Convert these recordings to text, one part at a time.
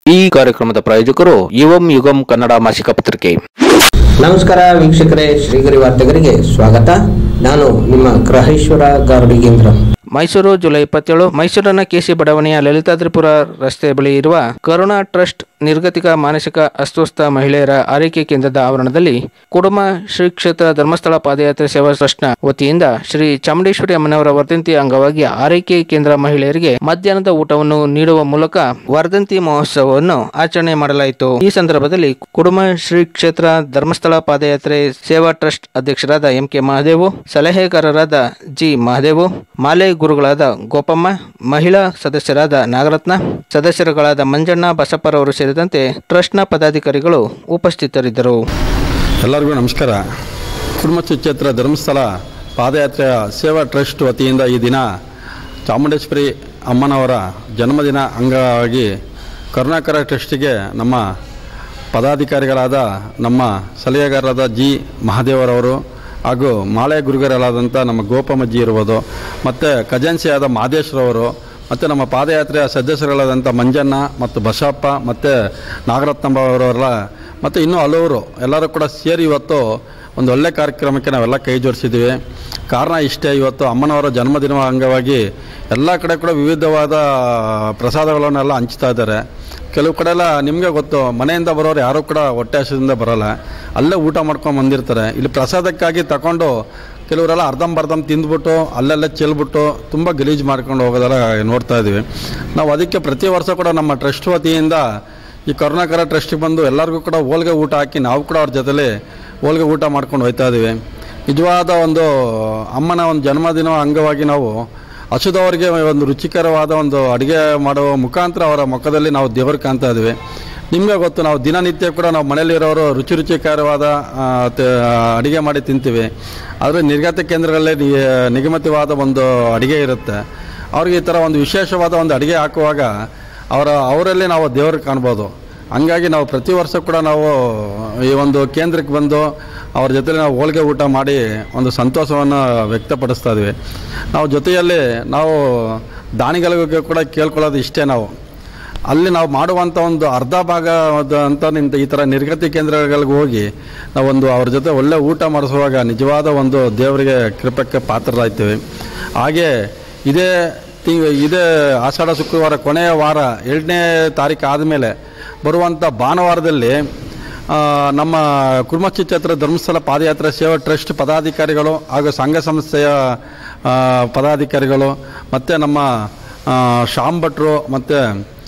ಈ ಕಾರ್ಯಕ್ರಮದ ಪ್ರಾಯೋಜಕರು ಯುವಂ ಯುಗಂ ಕನ್ನಡ ಮಾಸಿಕ ಪತ್ರಿಕೆ ನಮಸ್ಕಾರ ವೀಕ್ಷಕರೇ ಶ್ರೀಗರಿ ವಾರ್ತೆಗರಿಗೆ ಸ್ವಾಗತ ನಾನು ನಿಮ್ಮ ಗ್ರಹೇಶ್ವರ ಗಾರುಡಿಗೇಂದ್ರ ಮೈಸೂರು ಜುಲೈ ಇಪ್ಪತ್ತೇಳು ಮೈಸೂರಿನ ಕೆಸಿ ಬಡಾವಣೆಯ ಲಲಿತಾದ್ರಿಪುರ ರಸ್ತೆ ಬಳಿ ಇರುವ ಕರುಣಾ ಟ್ರಸ್ಟ್ ನಿರ್ಗತಿಕ ಮಾನಸಿಕ ಅಸ್ವಸ್ಥ ಮಹಿಳೆಯರ ಆರೈಕೆ ಕೇಂದ್ರದ ಆವರಣದಲ್ಲಿ ಕುಡುಮ ಶ್ರೀ ಕ್ಷೇತ್ರ ಧರ್ಮಸ್ಥಳ ಪಾದಯಾತ್ರೆ ಸೇವಾ ಟ್ರಸ್ಟ್ನ ವತಿಯಿಂದ ಶ್ರೀ ಚಾಮುಂಡೇಶ್ವರಿ ಅಮ್ಮನವರ ವರ್ಧಂತಿ ಅಂಗವಾಗಿ ಆರೈಕೆ ಕೇಂದ್ರ ಮಹಿಳೆಯರಿಗೆ ಮಧ್ಯಾಹ್ನದ ಊಟವನ್ನು ನೀಡುವ ಮೂಲಕ ವರ್ಧಂತಿ ಮಹೋತ್ಸವವನ್ನು ಆಚರಣೆ ಮಾಡಲಾಯಿತು ಈ ಸಂದರ್ಭದಲ್ಲಿ ಕುಡುಮ ಶ್ರೀ ಕ್ಷೇತ್ರ ಧರ್ಮಸ್ಥಳ ಪಾದಯಾತ್ರೆ ಸೇವಾ ಟ್ರಸ್ಟ್ ಅಧ್ಯಕ್ಷರಾದ ಎಂ ಕೆ ಮಹದೇವು ಸಲಹೆಗಾರರಾದ ಜಿ ಮಹದೇವು ಮಾಲೆ ಗುರುಗಳಾದ ಗೋಪಮ್ಮ ಮಹಿಳಾ ಸದಸ್ಯರಾದ ನಾಗರತ್ನ ಸದಸ್ಯರುಗಳಾದ ಮಂಜಣ್ಣ ಬಸಪ್ಪರವರು ಸೇರಿದಂತೆ ಟ್ರಸ್ಟ್ನ ಪದಾಧಿಕಾರಿಗಳು ಉಪಸ್ಥಿತರಿದ್ದರು ಎಲ್ಲರಿಗೂ ನಮಸ್ಕಾರ ಕುಟುಂಬ ಕ್ಷೇತ್ರ ಧರ್ಮಸ್ಥಳ ಪಾದಯಾತ್ರೆಯ ಸೇವಾ ಟ್ರಸ್ಟ್ ವತಿಯಿಂದ ಈ ದಿನ ಚಾಮುಂಡೇಶ್ವರಿ ಅಮ್ಮನವರ ಜನ್ಮದಿನ ಅಂಗವಾಗಿ ಕರುಣಾಕರ ಟ್ರಸ್ಟಿಗೆ ನಮ್ಮ ಪದಾಧಿಕಾರಿಗಳಾದ ನಮ್ಮ ಸಲಹೆಗಾರರಾದ ಜಿ ಮಹಾದೇವರವರು ಹಾಗೂ ಮಾಳೆ ಗುರುಗರಲಾದಂಥ ನಮ್ಮ ಗೋಪಮಜ್ಜಿ ಇರ್ಬೋದು ಮತ್ತು ಖಜಾನ್ಸಿಯಾದ ಮಾದೇಶ್ವರವರು ಮತ್ತು ನಮ್ಮ ಪಾದಯಾತ್ರೆಯ ಸದಸ್ಯರುಗಳಾದಂಥ ಮಂಜಣ್ಣ ಮತ್ತು ಬಸಪ್ಪ ಮತ್ತು ನಾಗರತ್ನಂಬ ಅವರೆಲ್ಲ ಮತ್ತು ಇನ್ನೂ ಹಲವರು ಎಲ್ಲರೂ ಕೂಡ ಸೇರಿ ಇವತ್ತು ಒಂದು ಒಳ್ಳೆ ಕಾರ್ಯಕ್ರಮಕ್ಕೆ ನಾವೆಲ್ಲ ಕೈ ಜೋಡಿಸಿದ್ದೀವಿ ಕಾರಣ ಇಷ್ಟೇ ಇವತ್ತು ಅಮ್ಮನವರ ಜನ್ಮದಿನ ಅಂಗವಾಗಿ ಎಲ್ಲ ಕಡೆ ಕೂಡ ವಿವಿಧವಾದ ಪ್ರಸಾದಗಳನ್ನೆಲ್ಲ ಹಂಚ್ತಾ ಇದ್ದಾರೆ ಕೆಲವು ಕಡೆ ಎಲ್ಲ ನಿಮಗೆ ಗೊತ್ತು ಮನೆಯಿಂದ ಬರೋರು ಯಾರೂ ಕೂಡ ಹೊಟ್ಟೆ ಹಸಿದಿಂದ ಬರೋಲ್ಲ ಅಲ್ಲೇ ಊಟ ಮಾಡ್ಕೊಂಡು ಬಂದಿರ್ತಾರೆ ಇಲ್ಲಿ ಪ್ರಸಾದಕ್ಕಾಗಿ ತಗೊಂಡು ಕೆಲವರೆಲ್ಲ ಅರ್ಧಂಬರ್ಧಂ ತಿಂದ್ಬಿಟ್ಟು ಅಲ್ಲೆಲ್ಲ ಚೆಲ್ಬಿಟ್ಟು ತುಂಬ ಗಲೀಜು ಮಾಡ್ಕೊಂಡು ಹೋಗೋದೆಲ್ಲ ನೋಡ್ತಾ ಇದ್ದೀವಿ ನಾವು ಅದಕ್ಕೆ ಪ್ರತಿ ವರ್ಷ ಕೂಡ ನಮ್ಮ ಟ್ರಸ್ಟ್ ವತಿಯಿಂದ ಈ ಕರುಣಾಕರ ಟ್ರಸ್ಟಿಗೆ ಬಂದು ಎಲ್ಲರಿಗೂ ಕೂಡ ಹೋಳಿಗೆ ಊಟ ಹಾಕಿ ನಾವು ಕೂಡ ಅವ್ರ ಜೊತೆಲಿ ಹೋಳಿಗೆ ಊಟ ಮಾಡ್ಕೊಂಡು ಹೋಗ್ತಾ ಇದ್ದೀವಿ ನಿಜವಾದ ಒಂದು ಅಮ್ಮನ ಒಂದು ಜನ್ಮದಿನ ಅಂಗವಾಗಿ ನಾವು ಹಸುದವರಿಗೆ ಒಂದು ರುಚಿಕರವಾದ ಒಂದು ಅಡುಗೆ ಮಾಡುವ ಮುಖಾಂತರ ಅವರ ಮುಖದಲ್ಲಿ ನಾವು ದೇವರು ಕಾಣ್ತಾ ಇದ್ದೀವಿ ನಿಮಗೆ ಗೊತ್ತು ನಾವು ದಿನನಿತ್ಯ ಕೂಡ ನಾವು ಮನೆಯಲ್ಲಿರೋರು ರುಚಿ ರುಚಿಕರವಾದ ಆ, ತ- ಅಡುಗೆ ಮಾಡಿ ತಿಂತೀವಿ ಆದರೆ ನಿರ್ಗತ ಕೇಂದ್ರಗಳಲ್ಲೇ ನಿ- ನಿಗಮಿತವಾದ ಒಂದು ಅಡುಗೆ ಇರುತ್ತೆ ಅವ್ರಿಗೆ ಈ ಥರ ಒಂದು ವಿಶೇಷವಾದ ಒಂದು ಅಡುಗೆ ಹಾಕುವಾಗ ಅವರ ಅವರಲ್ಲಿ ನಾವು ದೇವರು ಕಾಣ್ಬೋದು ಹಂಗಾಗಿ ನಾವು ಪ್ರತಿ ವರ್ಷ ಕೂಡ ನಾವು ಈ ಒಂದು ಕೇಂದ್ರಕ್ಕೆ ಬಂದು ಅವ್ರ ಜೊತೆ ನಾವು ಹೋಳಿಗೆ ಊಟ ಮಾಡಿ ಒಂದು ಸಂತೋಷವನ್ನು ವ್ಯಕ್ತಪಡಿಸ್ತಾ ಇದ್ವಿ ನಾವು ಜೊತೆಯಲ್ಲಿ ನಾವು ದಾನಿಗಳಿಗೆ ಕೂಡ ಕೇಳ್ಕೊಳ್ಳೋದು ಇಷ್ಟೇ ನಾವು ಅಲ್ಲಿ ನಾವು ಮಾಡುವಂಥ ಒಂದು ಅರ್ಧ ಭಾಗ ಅಂತ ನಿಂತ ಈ ಥರ ನಿರ್ಗತಿ ಕೇಂದ್ರಗಳಿಗೆ ಹೋಗಿ ನಾವೊಂದು ಅವ್ರ ಜೊತೆ ಒಳ್ಳೆ ಊಟ ಮಾಡಿಸುವಾಗ ನಿಜವಾದ ಒಂದು ದೇವರಿಗೆ ಕೃಪಕ್ಕೆ ಪಾತ್ರರಾಗ್ತೀವಿ ಹಾಗೆ ಇದೇ ತಿಂಗ್ ಇದೇ ಆಷಾಢ ಶುಕ್ರವಾರ ಕೊನೆಯ ವಾರ ಎರಡನೇ ತಾರೀಕು ಆದಮೇಲೆ ಬರುವಂಥ ಭಾನುವಾರದಲ್ಲಿ ಆ, ನಮ್ಮ ಕುರ್ಮಚ್ಚಿ ಛತ್ರ ಧರ್ಮಸ್ಥಳ ಪಾದಯಾತ್ರೆ ಸೇವಾ ಟ್ರಸ್ಟ್ ಪದಾಧಿಕಾರಿಗಳು ಹಾಗೂ ಸಂಘ ಸಂಸ್ಥೆಯ ಆ, ಪದಾಧಿಕಾರಿಗಳು ಮತ್ತು ನಮ್ಮ ಆ, ಶ್ಯಾಮ್ ಭಟ್ರು ಮತ್ತು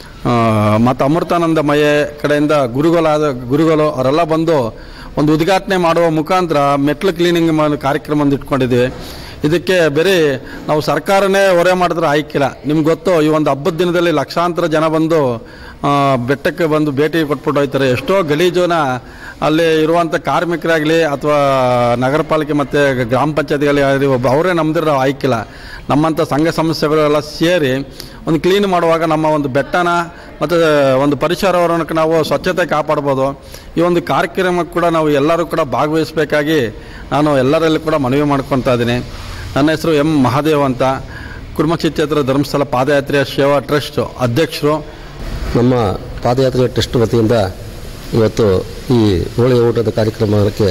ಮತ್ತು ಅಮೃತಾನಂದಮಯ ಕಡೆಯಿಂದ ಗುರುಗಳಾದ ಗುರುಗಳು ಅವರೆಲ್ಲ ಬಂದು ಒಂದು ಉದ್ಘಾಟನೆ ಮಾಡುವ ಮುಖಾಂತರ ಮೆಟ್ಲು ಕ್ಲೀನಿಂಗ್ ಮಾ- ಕಾರ್ಯಕ್ರಮ ಒಂದು ಇಟ್ಕೊಂಡಿದ್ದೀವಿ ಇದಕ್ಕೆ ಬೇರೆ ನಾವು ಸರ್ಕಾರನೇ ಹೊರೆ ಮಾಡಿದ್ರೆ ಆಯ್ಕಿಲ್ಲ ನಿಮ್ಗೆ ಗೊತ್ತು ಈ ಒಂದು ಹಬ್ಬದ ದಿನದಲ್ಲಿ ಲಕ್ಷಾಂತರ ಜನ ಬಂದು ಆ, ಬೆಟ್ಟಕ್ಕೆ ಬಂದು ಭೇಟಿ ಕೊಟ್ಬಿಟ್ಟು ಹೋಗ್ತಾರೆ ಎಷ್ಟೋ ಗಲೀಜುನ ಅಲ್ಲಿ ಇರುವಂಥ ಕಾರ್ಮಿಕರಾಗಲಿ ಅಥವಾ ನಗರ ಪಾಲಿಕೆ ಮತ್ತು ಗ್ರಾಮ ಪಂಚಾಯತಿಗಳಾಗಲಿ ಒಬ್ಬ ಅವರೇ ನಮ್ದಿರೋ ಆಯ್ಕಿಲ್ಲ ನಮ್ಮಂಥ ಸಂಘ ಸಂಸ್ಥೆಗಳೆಲ್ಲ ಸೇರಿ ಒಂದು ಕ್ಲೀನ್ ಮಾಡುವಾಗ ನಮ್ಮ ಒಂದು ಬೆಟ್ಟನ ಮತ್ತು ಒಂದು ಪರಿಸರವನ್ನು ನಾವು ಸ್ವಚ್ಛತೆ ಕಾಪಾಡ್ಬೋದು ಈ ಒಂದು ಕಾರ್ಯಕ್ರಮಕ್ಕೆ ಕೂಡ ನಾವು ಎಲ್ಲರೂ ಕೂಡ ಭಾಗವಹಿಸಬೇಕಾಗಿ ನಾನು ಎಲ್ಲರಲ್ಲಿ ಕೂಡ ಮನವಿ ಮಾಡ್ಕೊತಾ ಇದ್ದೀನಿ ನನ್ನ ಹೆಸರು ಎಂ ಮಹಾದೇವ್ ಅಂತ ಕುರ್ಮಕ್ಷಿ ಕ್ಷೇತ್ರ ಧರ್ಮಸ್ಥಳ ಪಾದಯಾತ್ರೆಯ ಸೇವಾ ಟ್ರಸ್ಟ್ ಅಧ್ಯಕ್ಷರು ನಮ್ಮ ಪಾದಯಾತ್ರೆ ಟ್ರಸ್ಟ್ ವತಿಯಿಂದ ಇವತ್ತು ಈ ಹೋಳಿಗೆ ಊಟದ ಕಾರ್ಯಕ್ರಮಕ್ಕೆ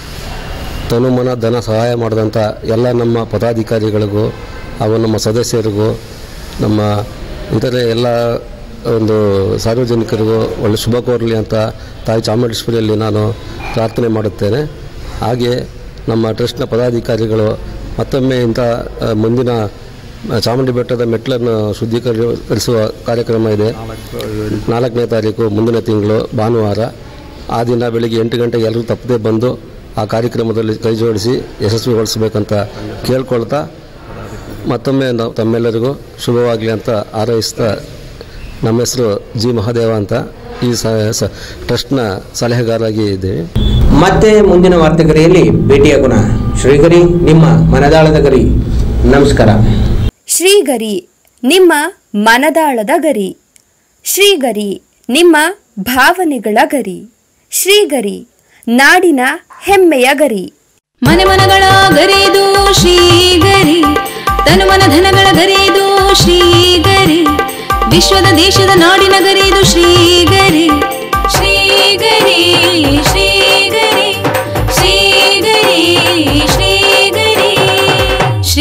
ತನುಮನ ಧನ ಸಹಾಯ ಮಾಡಿದಂಥ ಎಲ್ಲ ನಮ್ಮ ಪದಾಧಿಕಾರಿಗಳಿಗೂ ಹಾಗೂ ನಮ್ಮ ಸದಸ್ಯರಿಗೂ ನಮ್ಮ ಇತರೆ ಎಲ್ಲ ಒಂದು ಸಾರ್ವಜನಿಕರಿಗೂ ಒಳ್ಳೆ ಶುಭ ಕೋರಲಿ ಅಂತ ತಾಯಿ ಚಾಮುಂಡೇಶ್ವರಿಯಲ್ಲಿ ನಾನು ಪ್ರಾರ್ಥನೆ ಮಾಡುತ್ತೇನೆ ಹಾಗೆ ನಮ್ಮ ಟ್ರಸ್ಟ್ನ ಪದಾಧಿಕಾರಿಗಳು ಮತ್ತೊಮ್ಮೆ ಇಂಥ ಆ, ಮುಂದಿನ ಆ, ಚಾಮುಂಡಿ ಬೆಟ್ಟದ ಮೆಟ್ಲನ್ನು ಶುದ್ಧೀಕರಿಸುವ ಕಾರ್ಯಕ್ರಮ ಇದೆ ನಾಲ್ಕನೇ ತಾರೀಕು ಮುಂದಿನ ತಿಂಗಳು ಭಾನುವಾರ ಆ ದಿನ ಬೆಳಿಗ್ಗೆ ಎಂಟು ಗಂಟೆಗೆ ಎಲ್ಲರೂ ತಪ್ಪದೆ ಬಂದು ಆ ಕಾರ್ಯಕ್ರಮದಲ್ಲಿ ಕೈ ಜೋಡಿಸಿ ಯಶಸ್ವಿಗೊಳಿಸಬೇಕಂತ ಕೇಳ್ಕೊಳ್ತಾ ಮತ್ತೊಮ್ಮೆ ನಾವು ತಮ್ಮೆಲ್ಲರಿಗೂ ಶುಭವಾಗಲಿ ಅಂತ ಹಾರೈಸ್ತಾ ನಮ್ಮ ಹೆಸರು ಜಿ ಮಹಾದೇವ ಅಂತ ಈ ಸ ಸ- ಟ್ರಸ್ಟ್ನ ಸಲಹೆಗಾರಾಗಿ ಇದ್ದೇವೆ ಮತ್ತೆ ಮುಂದಿನ ವಾರ್ತೆಗರಿಯಲ್ಲಿ ಭೇಟಿಯಾಗೋಣ ಶ್ರೀಗರಿ ನಿಮ್ಮ ಮನದಾಳದ ಗರಿ ನಮಸ್ಕಾರ ಶ್ರೀಗರಿ ನಿಮ್ಮ ಮನದಾಳದ ಗರಿ ಶ್ರೀಗರಿ ನಿಮ್ಮ ಭಾವನೆಗಳ ಗರಿ ಶ್ರೀಗರಿ ನಾಡಿನ ಹೆಮ್ಮೆಯ ಗರಿ ಮನೆ ಮನಗಳ ಗರಿದು ಶ್ರೀಗರಿ ತನು ಮನ ಧನಗಳ ಗರಿದು ಶ್ರೀಗರಿ ವಿಶ್ವದ ದೇಶದ ನಾಡಿನ ಗರಿದು ಶ್ರೀಗರಿ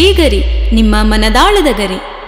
ಶ್ರೀಗರಿ ನಿಮ್ಮ ಮನದಾಳದ ಗರಿ